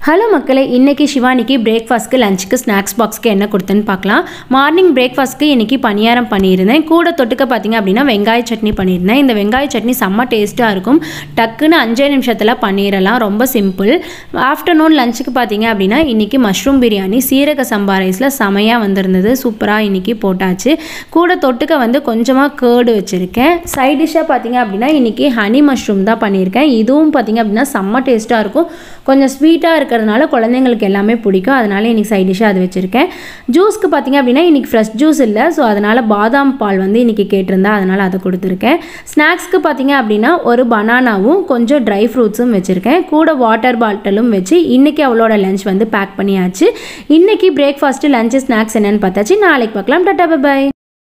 hello மக்களே இன்னைக்கு சிவானிக்கு பிரேக்ஃபாஸ்ட்க்கு லஞ்சுக்கு ஸ்நாக்ஸ் பாக்ஸ்க்கு என்ன கொடுத்தேன்னு பார்க்கலாம் மார்னிங் பிரேக்ஃபாஸ்ட்க்கு இன்னைக்கு பணியாரம் பண்ணியிருந்தேன் கூட தொட்டுக்க பார்த்தீங்க அப்படின்னா வெங்காய சட்னி பண்ணியிருந்தேன் இந்த வெங்காய சட்னி செம்ம டேஸ்ட்டாக இருக்கும் டக்குன்னு அஞ்சே நிமிஷத்தில் பண்ணிடலாம் ரொம்ப சிம்பிள் ஆஃப்டர்நூன் லஞ்சுக்கு பார்த்தீங்க அப்படின்னா இன்னைக்கு மஷ்ரூம் பிரியாணி சீரக சம்பா ரைஸில் செமையாக வந்திருந்தது சூப்பராக இன்னைக்கு போட்டாச்சு கூட தொட்டுக்க வந்து கொஞ்சமாக கேர்டு வச்சுருக்கேன் சைட் டிஷ்ஷாக பார்த்தீங்க அப்படின்னா இன்னைக்கு ஹனி மஷ்ரூம் தான் பண்ணியிருக்கேன் இதுவும் பார்த்தீங்க அப்படின்னா செம்ம டேஸ்ட்டாக இருக்கும் கொஞ்சம் ஸ்வீட்டாக இருக்கிறதுனால குழந்தைங்களுக்கு எல்லாமே பிடிக்கும் அதனால இன்னைக்கு சைட் டிஷ்ஷாக அது வச்சுருக்கேன் ஜூஸ்க்கு பார்த்தீங்க அப்படின்னா இன்னைக்கு ஃப்ரெஷ் ஜூஸ் இல்லை ஸோ அதனால் பாதாம் பால் வந்து இன்னைக்கு கேட்டிருந்தா அதனால் அதை கொடுத்துருக்கேன் ஸ்நாக்ஸ்க்கு பார்த்தீங்க அப்படின்னா ஒரு பனானாவும் கொஞ்சம் ட்ரை ஃப்ரூட்ஸும் வச்சுருக்கேன் கூட வாட்டர் பாட்டிலும் வச்சு இன்னைக்கு அவளோட லஞ்ச் வந்து பேக் பண்ணியாச்சு இன்னைக்கு பிரேக்ஃபாஸ்ட்டு லஞ்சு ஸ்நாக்ஸ் என்னன்னு பார்த்தாச்சு நாளைக்கு பார்க்கலாம் டாட்டா பை